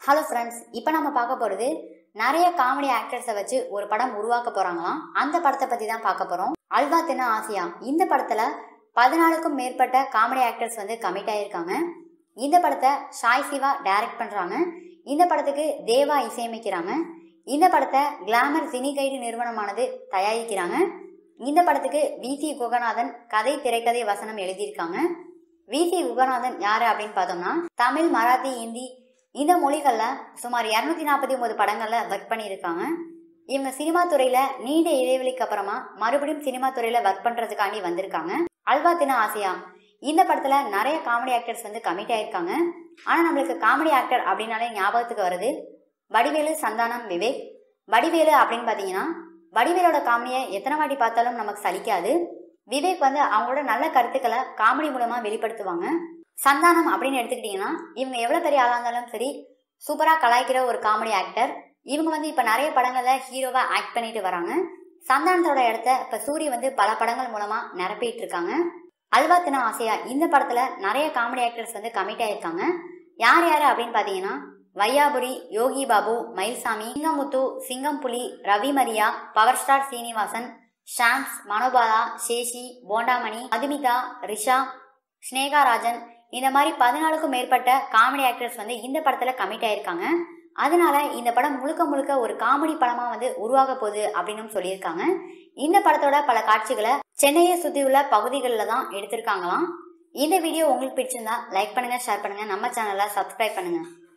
hello friends இப்போ நம்ம பார்க்க போகிறது நிறைய காமெடி ஆக்டர்ஸை வச்சு ஒரு படம் உருவாக்க போகிறாங்களாம் அந்த படத்தை பற்றி தான் பார்க்க போகிறோம் அல்வா தின ஆசியா இந்த படத்தில் பதினாலுக்கும் மேற்பட்ட காமெடி ஆக்டர்ஸ் வந்து கமிட் ஆகியிருக்காங்க இந்த படத்தை ஷாய் சிவா டைரக்ட் பண்ணுறாங்க இந்த படத்துக்கு தேவா இசையமைக்கிறாங்க இந்த படத்தை கிளாமர் சினி கைடு நிறுவனமானது தயாரிக்கிறாங்க இந்த படத்துக்கு வி சி குகநாதன் கதை திரைக்கதை வசனம் எழுதியிருக்காங்க வி சி குகநாதன் யாரு அப்படின்னு பார்த்தோம்னா தமிழ் மராத்தி ஹிந்தி இந்த மொழிகளில் சுமார் இரநூத்தி நாற்பத்தி ஒன்பது படங்களில் ஒர்க் பண்ணியிருக்காங்க இவங்க சினிமா துறையில் நீண்ட இடைவெளிக்கு அப்புறமா மறுபடியும் சினிமா துறையில் ஒர்க் பண்ணுறதுக்காண்டி வந்திருக்காங்க அல்வா தின ஆசியா இந்த படத்தில் நிறைய காமெடி ஆக்டர்ஸ் வந்து கமிட் ஆயிருக்காங்க ஆனால் நம்மளுக்கு காமெடி ஆக்டர் அப்படின்னாலே ஞாபகத்துக்கு வருது வடிவேலு சந்தானம் விவேக் வடிவேலு அப்படின்னு பார்த்தீங்கன்னா வடிவேலோட காமெடியை எத்தனை வாட்டி பார்த்தாலும் நமக்கு சலிக்காது விவேக் வந்து அவங்களோட நல்ல கருத்துக்களை காமெடி மூலமாக வெளிப்படுத்துவாங்க சந்தானம் அப்படின்னு எடுத்துக்கிட்டிங்கன்னா இவங்க எவ்வளோ பெரிய ஆளாக இருந்தாலும் சரி சூப்பராக கலாய்க்கிற ஒரு காமெடி ஆக்டர் இவங்க வந்து இப்போ நிறைய படங்களில் ஹீரோவாக ஆக்ட் பண்ணிட்டு வராங்க சந்தானத்தோட இடத்த இப்போ சூரி வந்து பல படங்கள் மூலமாக நிரப்பிட்டு இருக்காங்க அல்வா தின ஆசையா இந்த படத்தில் நிறைய காமெடி ஆக்டர்ஸ் வந்து கமிட் ஆயிருக்காங்க யார் யார் அப்படின்னு பார்த்தீங்கன்னா வையாபுரி யோகி பாபு மயில்சாமி சிங்கமுத்து சிங்கம்புலி ரவி மரியா பவர் ஸ்டார் சீனிவாசன் ஷாம்ஸ் மனோபாலா சேஷி போண்டாமணி மதுமிதா ரிஷா ஸ்னேகா ராஜன் இந்த மாதிரி பதினாலுக்கும் மேற்பட்ட காமெடி ஆக்டர்ஸ் வந்து இந்த படத்தில் கமிட் ஆயிருக்காங்க அதனால இந்த படம் முழுக்க முழுக்க ஒரு காமெடி படமாக வந்து உருவாக போகுது அப்படின்னு சொல்லியிருக்காங்க இந்த படத்தோட பல காட்சிகளை சென்னையை சுற்றியுள்ள பகுதிகளில் தான் எடுத்திருக்காங்களாம் இந்த வீடியோ உங்களுக்கு பிடிச்சிருந்தா லைக் பண்ணுங்க ஷேர் பண்ணுங்க நம்ம சேனலை சப்ஸ்கிரைப் பண்ணுங்க